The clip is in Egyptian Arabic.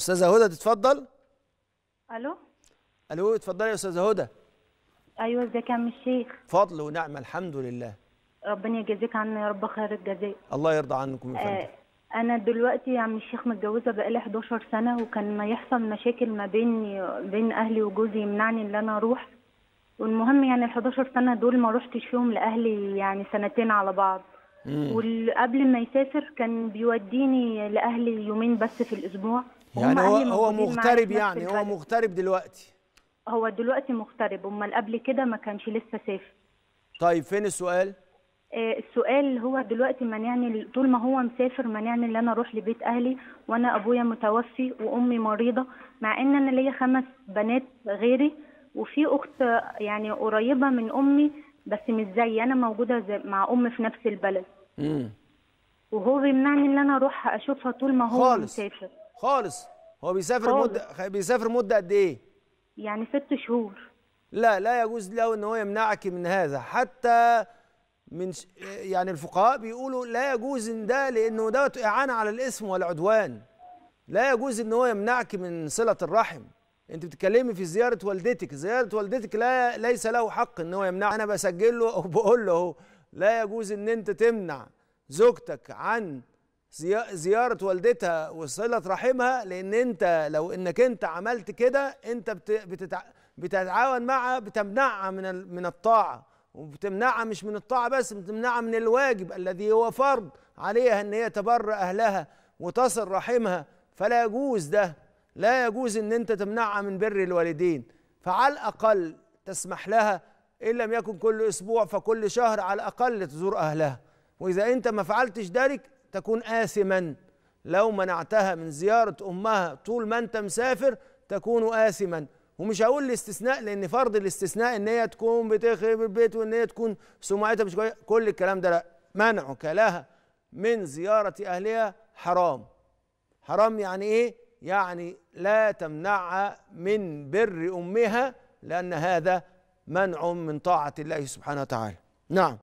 استاذه هدى تتفضل الو الو اتفضلي يا استاذه هدى ايوه ازيك يا عم الشيخ فضل ونعمه الحمد لله ربنا يجازيك عنا يا رب خير الجزاء الله يرضى عنكم يا آه فندم انا دلوقتي يا عم الشيخ متجوزه بقالي 11 سنه وكان ما يحصل مشاكل ما بيني بين اهلي وجوزي يمنعني ان انا اروح والمهم يعني ال 11 سنه دول ما روحتش فيهم لاهلي يعني سنتين على بعض وقبل ما يسافر كان بيوديني لاهلي يومين بس في الاسبوع وهم يعني هو أهلي هو موجودين معايا مغترب في نفس يعني هو البلد. مغترب دلوقتي هو دلوقتي مغترب امال قبل كده ما كانش لسه سافر طيب فين السؤال آه، السؤال هو دلوقتي مانعني طول ما هو مسافر مانعني ان انا اروح لبيت اهلي وانا ابويا متوفي وامي مريضه مع ان انا ليا خمس بنات غيري وفي اخت يعني قريبه من امي بس مش زيي انا موجوده زي مع امي في نفس البلد امم وهو بيمنعني ان انا اروح اشوفها طول ما هو خالص. مسافر خالص هو بيسافر خالص. مده بيسافر مده قد ايه يعني ست شهور لا لا يجوز له ان هو يمنعك من هذا حتى من ش... يعني الفقهاء بيقولوا لا يجوز ان ده لانه دوت اعانه على الاثم والعدوان لا يجوز ان هو يمنعك من صله الرحم انت بتتكلمي في زياره والدتك زياره والدتك لا ليس له حق ان هو يمنع انا بسجل له او بقول له اهو لا يجوز ان انت تمنع زوجتك عن زي- زياره والدتها وصله رحمها لان انت لو انك انت عملت كده انت بت... بتتع... بتتعاون معها بتمنعها من ال... من الطاعه وبتمنعها مش من الطاعه بس بتمنعها من الواجب الذي هو فرض عليها ان هي تبر اهلها وتصل رحمها فلا يجوز ده لا يجوز ان انت تمنعها من بر الوالدين فعلى الاقل تسمح لها ان لم يكن كل اسبوع فكل شهر على الاقل تزور اهلها واذا انت ما فعلتش ذلك تكون آثما لو منعتها من زيارة أمها طول ما أنت مسافر تكون آثما ومش هقول الاستثناء لأن فرض الاستثناء إن هي تكون بتخرب البيت وإن هي تكون سمعتها مش كويسة كل الكلام ده لا منعك لها من زيارة أهلها حرام حرام يعني إيه؟ يعني لا تمنعها من بر أمها لأن هذا منع من طاعة الله سبحانه وتعالى نعم